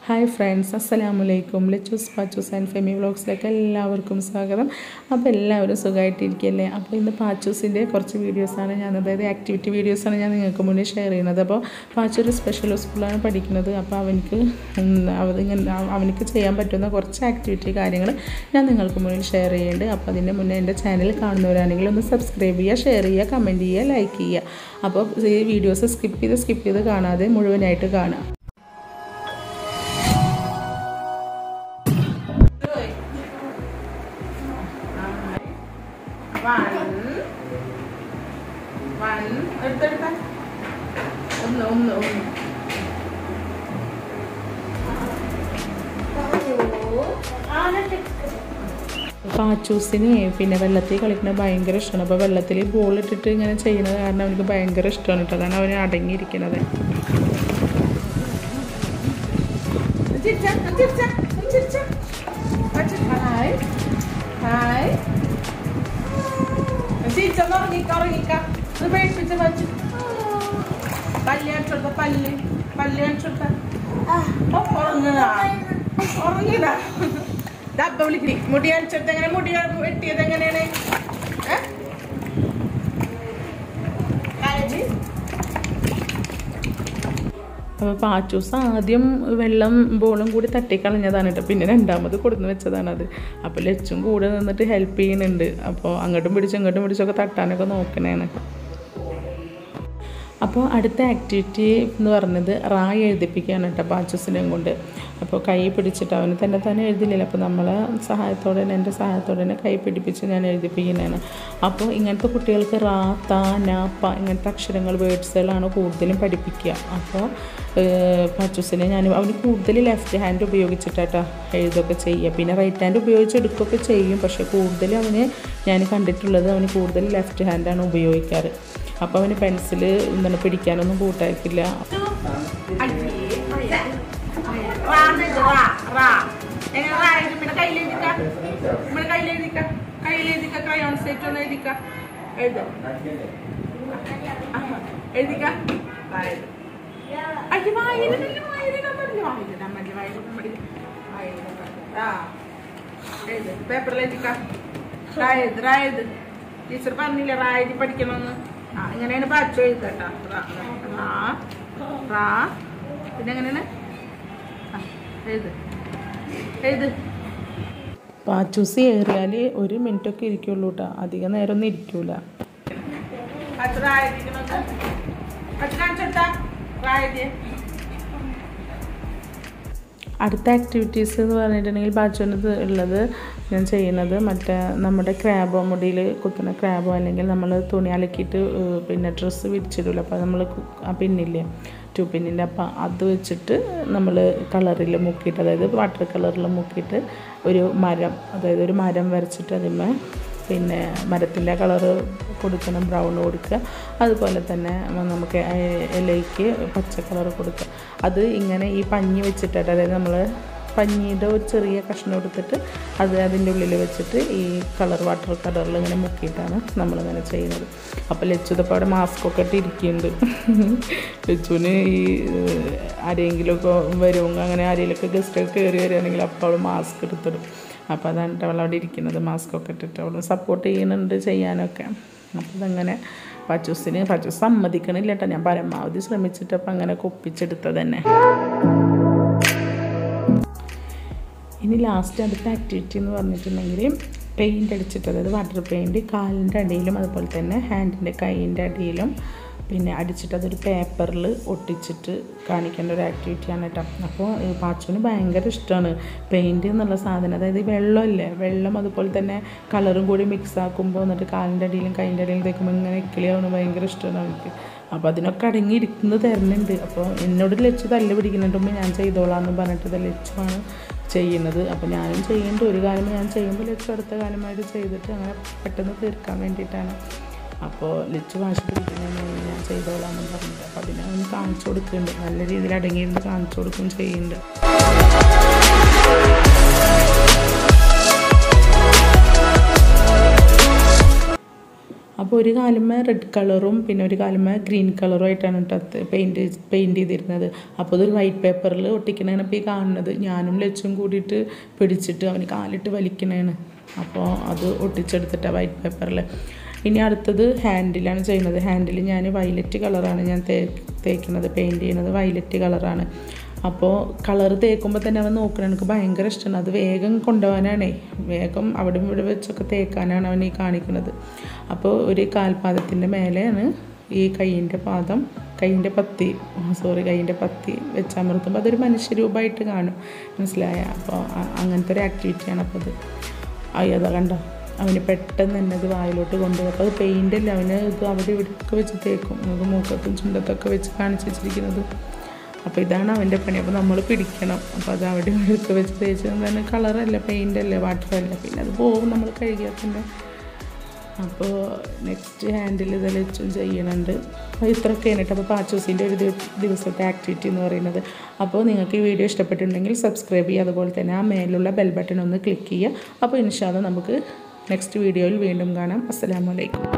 Hi friends അസ്സലാമു അലൈക്കും ലെച്ചൂസ് പാച്ചൂസ് and Femi വ്ളോഗ്സിലേക്ക് എല്ലാവർക്കും സ്വാഗതം അപ്പോൾ എല്ലാവരും സുഖമായിട്ടിരിക്കുകയല്ലേ അപ്പോൾ ഇന്ന് പാച്ചൂസിൻ്റെ കുറച്ച് വീഡിയോസാണ് ഞാൻ അതായത് ആക്ടിവിറ്റി വീഡിയോസാണ് ഞാൻ നിങ്ങൾക്ക് മുന്നിൽ ഷെയർ ചെയ്യുന്നത് അപ്പോൾ പാച്ചു ഒരു സ്പെഷ്യൽ സ്കൂളിലാണ് പഠിക്കുന്നത് അപ്പോൾ അവനക്ക് അവനിങ്ങനെ അവനക്ക് ചെയ്യാൻ പറ്റുന്ന കുറച്ച് ആക്ടിവിറ്റി കാര്യങ്ങൾ ഞാൻ നിങ്ങൾക്ക് മുന്നിൽ ഷെയർ ചെയ്യുന്നുണ്ട് അപ്പോൾ അതിൻ്റെ മുന്നേ എൻ്റെ ചാനൽ കാണുന്നവരാണെങ്കിൽ ഒന്ന് സബ്സ്ക്രൈബ് ചെയ്യുക ഷെയർ ചെയ്യുക കമൻറ്റ് ചെയ്യുക ലൈക്ക് ചെയ്യുക അപ്പോൾ ഈ വീഡിയോസ് സ്കിപ്പ് ചെയ്ത് സ്കിപ്പ് ചെയ്ത് കാണാതെ മുഴുവനായിട്ട് കാണുക വൺ വൺ എടുത്തെടുത്ത ഒന്ന് ഒന്ന് ഒന്ന് പാച്ചൂസിന് പിന്നെ വെള്ളത്തിൽ കളിക്കുന്നത് ഭയങ്കര ഇഷ്ടമാണ് അപ്പോൾ വെള്ളത്തിൽ ബോൾ ഇട്ടിട്ട് ഇങ്ങനെ ചെയ്യുന്നത് കാരണം അവനക്ക് ഭയങ്കര ഇഷ്ടമാണ് കേട്ടോ അതാണ് അവന് അടങ്ങിയിരിക്കുന്നത് ഹായ് ഹായ് ചിരിച്ചൊന്ന് ഉറങ്ങിക്ക ഉറങ്ങിക്ക ഇത് പേടിപ്പിച്ച് വെച്ച് പല്ല് കാണിച്ചെടുത്ത പല്ല് പല്ല് കാണിച്ചെടുത്ത ഉറങ്ങുക ഉറങ്ങിയതാ ഡബ്ബ വിളിക്കി മുടി കാണിച്ചെടുത്ത് എങ്ങനെ മുടി വെട്ടിയത് എങ്ങനെയാണ് ഏ? കാലജി അപ്പോൾ പാച്ചൂസ് ആദ്യം വെള്ളം ബോളും കൂടി തട്ടിക്കളഞ്ഞതാണ് കേട്ടോ പിന്നെ രണ്ടാമത് കൊടുന്ന് വെച്ചതാണ് അത് അപ്പോൾ ലച്ചും കൂടെ നിന്നിട്ട് ഹെൽപ്പ് ചെയ്യുന്നുണ്ട് അപ്പോൾ അങ്ങോട്ടും പിടിച്ചും ഇങ്ങോട്ടും പിടിച്ചൊക്കെ തട്ടാനൊക്കെ നോക്കണേണ് അപ്പോൾ അടുത്ത ആക്ടിവിറ്റി എന്ന് പറഞ്ഞത് റായ് എഴുതിപ്പിക്കുകയാണ് കേട്ടോ പാച്ചൂസിനെയും കൊണ്ട് അപ്പോൾ കൈ പിടിച്ചിട്ട് അവന് തന്നെ തന്നെ എഴുതില്ലല്ലോ അപ്പോൾ നമ്മളെ സഹായത്തോടെ തന്നെ എൻ്റെ സഹായത്തോടെ തന്നെ കൈ പിടിപ്പിച്ച് ഞാൻ എഴുതിപ്പിക്കുന്നതാണ് അപ്പോൾ ഇങ്ങനത്തെ കുട്ടികൾക്ക് റാ താ ന പ ഇങ്ങനത്തെ അക്ഷരങ്ങൾ വേർഡ്സുകളാണ് കൂടുതലും പഠിപ്പിക്കുക അപ്പോൾ പാച്ചൂസിനെ ഞാൻ അവന് കൂടുതൽ ലെഫ്റ്റ് ഹാൻഡ് ഉപയോഗിച്ചിട്ടാട്ടോ എഴുതൊക്കെ ചെയ്യുക പിന്നെ റൈറ്റ് ഹാൻഡ് ഉപയോഗിച്ച് എടുക്കുകയൊക്കെ ചെയ്യും പക്ഷേ കൂടുതൽ അവന് ഞാൻ കണ്ടിട്ടുള്ളത് അവന് കൂടുതൽ ലെഫ്റ്റ് ഹാൻഡാണ് ഉപയോഗിക്കാറ് അപ്പോൾ അവന് പെൻസിൽ എന്താണ് പിടിക്കാനൊന്നും കൂട്ടാക്കില്ല പേപ്പറിൽ എഴുതിക്കാം റായത് റായത് ടീച്ചർ പറഞ്ഞില്ല റായത് പഠിക്കണമെന്ന് ആ ഇങ്ങനെയാണ് പാച്ചു എഴുതട്ടാ റാ റാ പിന്നെ എങ്ങനെയാണ് ആ, എഴുത് എഴുത് പാച്ചൂസി ഏറിയാൽ ഒരു മിനിറ്റൊക്കെ ഇരിക്കുള്ളൂ കേട്ടോ അധികം നേരം ഒന്നും ഇരിക്കൂല അടുത്ത ആക്ടിവിറ്റീസ് എന്ന് പറഞ്ഞിട്ടുണ്ടെങ്കിൽ ബാച്ചുവിനത് ഉള്ളത് ഞാൻ ചെയ്യുന്നത് മറ്റേ നമ്മുടെ ക്രാബോ മുടിയിൽ കുത്തുന്ന ക്രാബോ അല്ലെങ്കിൽ നമ്മൾ തുണി അലക്കിയിട്ട് ഏഹ്, പിന്നെ ഡ്രസ്സ് വിരിച്ചിടില്ല അപ്പോൾ നമ്മൾ ആ പിന്നില്ലേ ടു പിന്നിൻ്റെ അപ്പം അത് വെച്ചിട്ട് നമ്മൾ കളറിൽ മുക്കിയിട്ട് അതായത് വാട്ടർ കളറിൽ മുക്കിയിട്ട് ഒരു മരം അതായത് ഒരു മരം വരച്ചിട്ട് അതിന്മേൽ പിന്നെ മരത്തിൻ്റെ കളറ് കൊടുക്കണം ബ്രൗൺ കൊടുക്കുക അതുപോലെ തന്നെ നമുക്ക് ഇലയ്ക്ക് പച്ച കളർ കൊടുക്കുക അത് ഇങ്ങനെ ഈ പഞ്ഞി വെച്ചിട്ടാണ് അതായത് നമ്മൾ പഞ്ഞിയുടെ ഒരു ചെറിയ കഷ്ണം എടുത്തിട്ട് അത് അതിൻ്റെ ഉള്ളിൽ വെച്ചിട്ട് ഈ കളർ വാട്ടർ കളറിൽ ഇങ്ങനെ മുക്കിയിട്ടാണ് നമ്മളിങ്ങനെ ചെയ്യുന്നത് അപ്പോൾ ലച്ചുതപ്പോൾ അവിടെ മാസ്കൊക്കെ ഇട്ട് ഇരിക്കുന്നുണ്ട് ലച്ചുവിന് ഈ ഏഹ്, ആരെങ്കിലുമൊക്കെ വരുമെങ്കിൽ അങ്ങനെ ആരെങ്കിലുമൊക്കെ ഗസ്റ്റൊക്കെ കയറി വരികയാണെങ്കിൽ അപ്പോൾ അവൾ മാസ്ക് എടുത്തിടും അപ്പോൾ അതാണ് ട്ടോ അവൾ അവിടെ ഇരിക്കുന്നത് മാസ്ക് ഒക്കെ ഇട്ടിട്ട് അവൾ സപ്പോർട്ട് ചെയ്യുന്നുണ്ട് ചെയ്യാനൊക്കെ അപ്പോൾ അതങ്ങനെ പച്ചൂസിന് പച്ചൂസ് സമ്മതിക്കണില്ല കേട്ടോ ഞാൻ പരമാവധി ശ്രമിച്ചിട്ട് അപ്പം അങ്ങനെ കൊപ്പിച്ചെടുത്തത് തന്നെ ഇനി ലാസ്റ്റ് അടുത്ത ആക്ടിവിറ്റി എന്ന് പറഞ്ഞിട്ടുണ്ടെങ്കിൽ പെയിൻ്റ് അടിച്ചിട്ട് അതായത് വാട്ടർ പെയിൻറ്റ് കാലിൻ്റെ അടിയിലും അതുപോലെ തന്നെ ഹാൻഡിൻ്റെ കൈയിൻ്റെ അടിയിലും പിന്നെ അടിച്ചിട്ട് അതൊരു പേപ്പറിൽ ഒട്ടിച്ചിട്ട് കാണിക്കേണ്ട ഒരു ആക്ടിവിറ്റിയാണ് കേട്ടോ അപ്പോൾ ഈ പാച്ചുവിന് ഭയങ്കര ഇഷ്ടമാണ് പെയിൻറ്റ് എന്നുള്ള സാധനം അതായത് ഈ വെള്ളമില്ലേ വെള്ളം അതുപോലെ തന്നെ കളറും കൂടി മിക്സ് ആക്കുമ്പോൾ എന്നിട്ട് കാലിൻ്റെ അടിയിലും കൈൻ്റെ അടിയിലും തേക്കുമ്പോൾ ഇങ്ങനെ കിളിയാവുന്നത് ഭയങ്കര ഇഷ്ടമാണ് അവർക്ക് അപ്പോൾ അതിനൊക്കെ അടങ്ങിയിരിക്കുന്നത് തരുന്നുണ്ട് അപ്പോൾ എന്നോട് ലച്ചു തല്ല് പിടിക്കുന്നുണ്ട് മുമ്പ് ഞാൻ ചെയ്തോളാം എന്ന് പറഞ്ഞിട്ട് ഇത് ലച്ചുവാണ് ചെയ്യുന്നത് അപ്പോൾ ഞാനും ചെയ്യുന്നുണ്ട് ഒരു കാലം ഞാൻ ചെയ്യുമ്പോൾ ലച്ചു അടുത്ത കാലമായിട്ട് ചെയ്തിട്ട് അങ്ങനെ പെട്ടെന്ന് തീർക്കാൻ വേണ്ടിയിട്ടാണ് അപ്പോൾ ലച്ചു വാശി പിടിക്കുന്നതിന് ഞാൻ ചെയ്തോളാം എന്ന് പറഞ്ഞിട്ട് അപ്പോൾ അതിനെ അവന് കാണിച്ചു കൊടുക്കുന്നുണ്ട് നല്ല രീതിയിൽ അടങ്ങിയിരുന്ന് കാണിച്ചു കൊടുക്കുകയും ചെയ്യുന്നുണ്ട് അപ്പോൾ ഒരു കാലുമ്മ റെഡ് കളറും പിന്നെ ഒരു കാലുമ്മ ഗ്രീൻ കളറും ആയിട്ടാണ് കേട്ടോ പെയിൻറ്റ് പെയിൻറ്റ് ചെയ്തിരുന്നത് അപ്പോൾ അതൊരു വൈറ്റ് പേപ്പറിൽ ഒട്ടിക്കണതാണ് ഇപ്പോൾ ഈ കാണുന്നത് ഞാനും ലച്ചും കൂടിയിട്ട് പിടിച്ചിട്ട് അവന് കാലിട്ട് വലിക്കണേണ് അപ്പോൾ അത് ഒട്ടിച്ചെടുത്തിട്ടാണ് വൈറ്റ് പേപ്പറിൽ ഇനി അടുത്തത് ഹാൻഡിലാണ് ചെയ്യുന്നത് ഹാൻഡിൽ ഞാൻ വയലറ്റ് കളറാണ് ഞാൻ തേ തേക്കുന്നത് പെയിൻറ്റ് ചെയ്യുന്നത് വയലറ്റ് കളറാണ് അപ്പോൾ കളർ തേക്കുമ്പോൾ തന്നെ അവൻ നോക്കണം എനിക്ക് ഭയങ്കര ഇഷ്ടമാണ് അത് വേഗം കൊണ്ടുപോകാനാണേ വേഗം അവിടെ ഇവിടെ വെച്ചൊക്കെ തേക്കാനാണ് അവൻ ഈ കാണിക്കുന്നത് അപ്പോൾ ഒരു കാൽപാദത്തിൻ്റെ മേലെയാണ് ഈ കൈയിൻ്റെ പാദം കൈയിൻ്റെ പത്തി സോറി കൈയിൻ്റെ പത്തി വെച്ചമർത്തുമ്പോൾ അതൊരു മനുഷ്യരൂപമായിട്ട് കാണും മനസ്സിലായ അപ്പോൾ അങ്ങനത്തെ ഒരു ആക്ടിവിറ്റിയാണ് അപ്പോൾ അത് അയ്യതാ കണ്ടോ അവന് പെട്ടെന്ന് തന്നെ അത് വായിലോട്ട് കൊണ്ടുപോകും അപ്പോൾ അത് പെയിൻ്റല്ല അവന് ഇത് അവിടെ ഇവിടെയൊക്കെ വെച്ച് തേക്കും അത് മൂക്കത്തും ചുണ്ടത്തൊക്കെ വെച്ച് കാണിച്ച് വെച്ചിരിക്കുന്നത് അപ്പോൾ ഇതാണ് അവൻ്റെ പണി അപ്പോൾ നമ്മൾ പിടിക്കണം അപ്പോൾ അത് അവിടെ ഇവിടെയൊക്കെ വെച്ച് തേച്ച് തന്നെ കളറല്ല പെയിൻ്റല്ലേ വാട്ടറല്ല പിന്നെ അത് പോകും നമ്മൾ കഴുകിയാൽ തന്നെ അപ്പോൾ നെക്സ്റ്റ് ഹാൻഡിൽ ഇത് വെച്ചും ചെയ്യണുണ്ട് അപ്പോൾ ഇത്രയൊക്കെയാണ് കേട്ടോ അപ്പോൾ പാച്ചൂസിൻ്റെ ഒരു ദിവ- ദിവസത്തെ ആക്ടിവിറ്റി എന്ന് പറയുന്നത് അപ്പോൾ നിങ്ങൾക്ക് ഈ വീഡിയോ ഇഷ്ടപ്പെട്ടിട്ടുണ്ടെങ്കിൽ സബ്സ്ക്രൈബ് ചെയ്യുക അതുപോലെ തന്നെ ആ മേലുള്ള ബെൽ ബട്ടൺ ഒന്ന് ക്ലിക്ക് ചെയ്യുക അപ്പോൾ ഇൻഷാല്ല നമുക്ക് നെക്സ്റ്റ് വീഡിയോയിൽ വീണ്ടും കാണാം അസ്സലാമലൈക്കും